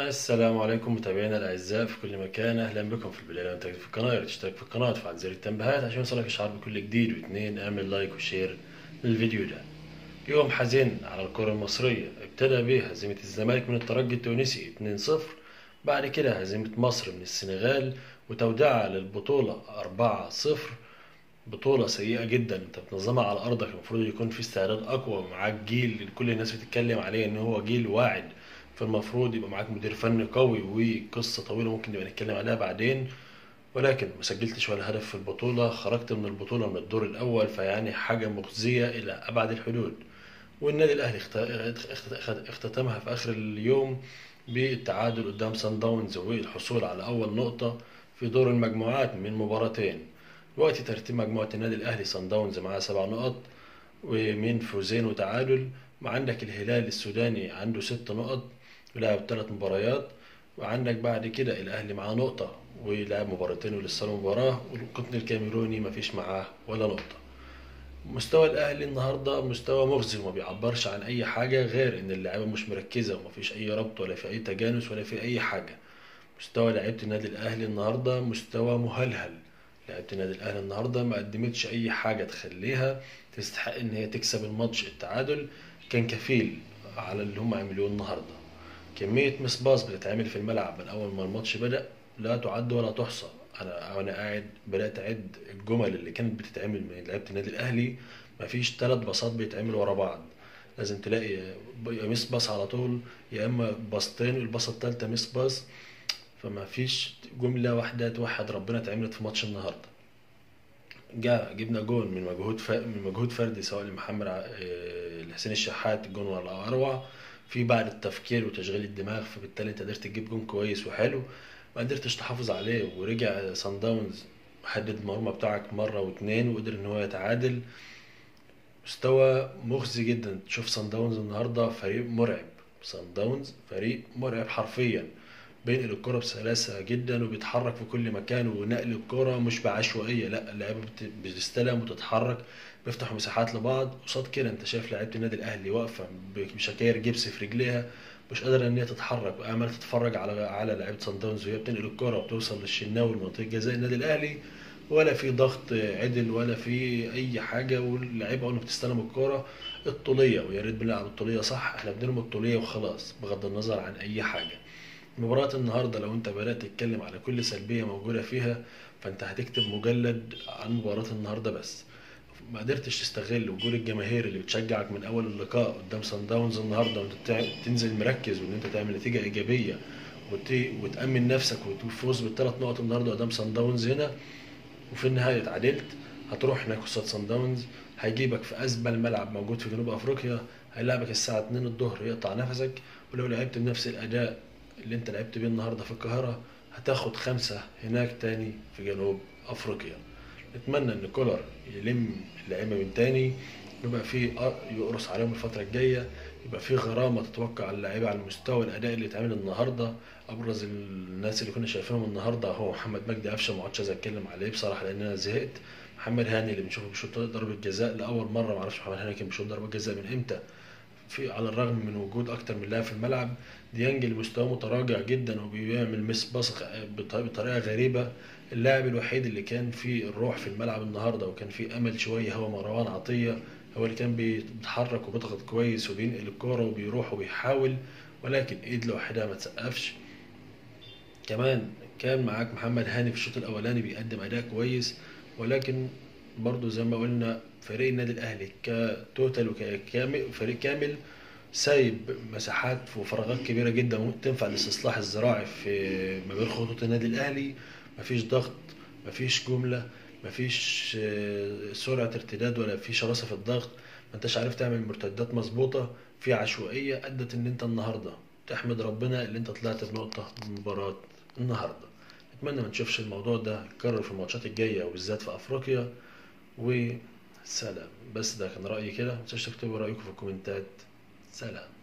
السلام عليكم متابعينا الاعزاء في كل مكان اهلا بكم في البدايه لو انت في القناه يا ريت تشترك في القناه وتفعل زر التنبيهات عشان يوصلك اشعار بكل جديد واثنين اعمل لايك وشير للفيديو ده يوم حزين على الكره المصريه ابتدى به هزيمه الزمالك من الترجي التونسي 2-0 بعد كده هزيمه مصر من السنغال وتوديعها للبطوله 4-0 بطولة سيئة جدا انت بتنظمها على ارضك المفروض يكون في استعداد اقوى ومعاك جيل اللي كل الناس بتتكلم عليه ان هو جيل واعد فالمفروض يبقى معاك مدير فني قوي وقصة طويلة ممكن نبقى نتكلم عليها بعدين ولكن ما سجلتش ولا هدف في البطولة خرجت من البطولة من الدور الأول فيعني حاجة مخزية إلى أبعد الحدود والنادي الأهلي اخت- اخت- اخت- اختتمها في آخر اليوم بالتعادل قدام سان داونز والحصول على أول نقطة في دور المجموعات من مباراتين دلوقتي ترتيب مجموعة النادي الأهلي سان داونز معاه سبع نقط ومن فوزين وتعادل وعندك الهلال السوداني عنده ست نقط ولعب ثلاث مباريات وعندك بعد كده الأهلي معاه نقطة ولعب مباراتين ولسه له مباراة والقطن الكاميروني مفيش معاه ولا نقطة مستوى الأهلي النهاردة مستوى مخزي وما بيعبرش عن أي حاجة غير إن اللعيبة مش مركزة ومفيش أي ربط ولا في أي تجانس ولا في أي حاجة مستوى لعيبة النادي الأهلي النهاردة مستوى مهلهل لعيبة النادي الأهلي النهاردة ما قدمتش أي حاجة تخليها تستحق إن هي تكسب الماتش التعادل كان كفيل على اللي هم عملوه النهاردة كمية مصباص بتتعمل في الملعب من أول ما الماتش بدأ لا تعد ولا تحصى أنا وأنا قاعد بدأت أعد الجمل اللي كانت بتتعمل من لعيبة النادي الأهلي مفيش تلات باصات بيتعملوا ورا بعض لازم تلاقي يا ميس باص على طول يا إما باصتين والباصة التالتة ميس باص فما فيش جملة واحدة توحد ربنا اتعملت في ماتش النهاردة جا جبنا جون من مجهود ف... من مجهود فردي سواء لمحمد ع- آه، لحسين الشحات جون ولا اروع في بعد التفكير وتشغيل الدماغ فبالتالي انت قدرت تجيب جون كويس وحلو ما قدرتش تحافظ عليه ورجع سان داونز حدد المرمى بتاعك مرة واتنين وقدر ان هو يتعادل مستوى مخزي جدا تشوف سان داونز النهارده فريق مرعب سان داونز فريق مرعب حرفيا بينقل الكرة بسلاسة جدا وبيتحرك في كل مكان ونقل الكرة مش بعشوائية لا اللعيبة بت- بتستلم وتتحرك بيفتحوا مساحات لبعض قصاد كده انت شايف لعيبة النادي الاهلي واقفة بشكاير جبس في رجليها مش قادرة ان هي تتحرك وعمالة تتفرج على على لعيبة سان داونز وهي بتنقل الكرة وبتوصل للشناوي لمنطقة جزاء النادي الاهلي ولا في ضغط عدل ولا في اي حاجة واللعيبة اول ما بتستلم الكرة الطولية ويا ريت بنلعب الطولية صح احنا بنرمي الطولية وخلاص بغض النظر عن اي حاجة مباراة النهاردة لو انت بدأت تتكلم على كل سلبية موجودة فيها فانت هتكتب مجلد عن مباراة النهاردة بس ما قدرتش تستغل وجود الجماهير اللي بتشجعك من اول اللقاء قدام سان داونز النهارده وانت تع- تنزل مركز وان انت تعمل نتيجة ايجابية وت... وتأمن نفسك وتفوز بالثلاث نقط النهارده قدام سان داونز هنا وفي النهاية اتعادلت هتروح هناك قصاد سان داونز هيجيبك في أزبل ملعب موجود في جنوب أفريقيا هيلعبك الساعة 2 الظهر يقطع نفسك ولو لعبت بنفس الأداء اللي أنت لعبت بيه النهاردة في القاهرة هتاخد خمسة هناك تاني في جنوب أفريقيا نتمنى إن كولر يلم اللعيبة من تاني يبقى في يقرص عليهم الفترة الجاية يبقى في غرامة تتوقع على اللعيبة على المستوى الأداء اللي اتعمل النهاردة أبرز الناس اللي كنا شايفينهم النهاردة هو محمد مجدي قفشة ما عادش عايز أتكلم عليه بصراحة لأن أنا زهقت محمد هاني اللي بنشوفه بيشوط ضربة جزاء لأول مرة معرفش محمد هاني كان بيشوط ضربة جزاء من إمتى في على الرغم من وجود اكتر من لاعب في الملعب ديانج اللي مستواه متراجع جدا وبيعمل مس باص بط- بطريقه غريبه اللاعب الوحيد اللي كان فيه الروح في الملعب النهارده وكان فيه امل شويه هو مروان عطيه هو اللي كان بيتحرك وبيضغط كويس وبينقل الكوره وبيروح وبيحاول ولكن ايد لوحدها ما تسقفش كمان كان معاك محمد هاني في الشوط الاولاني بيقدم اداء كويس ولكن برضو زي ما قلنا فريق النادي الاهلي كتوتال وكامل فريق كامل سايب مساحات وفراغات كبيره جدا ممكن تنفع للاستصلاح الزراعي في ما بين خطوط النادي الاهلي مفيش ضغط مفيش جمله مفيش آه، سرعه ارتداد ولا في شراسه في الضغط ما انتش عارف تعمل مرتدات مظبوطه في عشوائيه ادت ان انت النهارده تحمد ربنا اللي انت طلعت بنقطه من مباراه النهارده اتمنى ما نشوفش الموضوع ده يتكرر في الماتشات الجايه وبالذات في افريقيا وسلام بس ده كان رايي كده ما تنسوش تكتبوا رايكم في الكومنتات سلام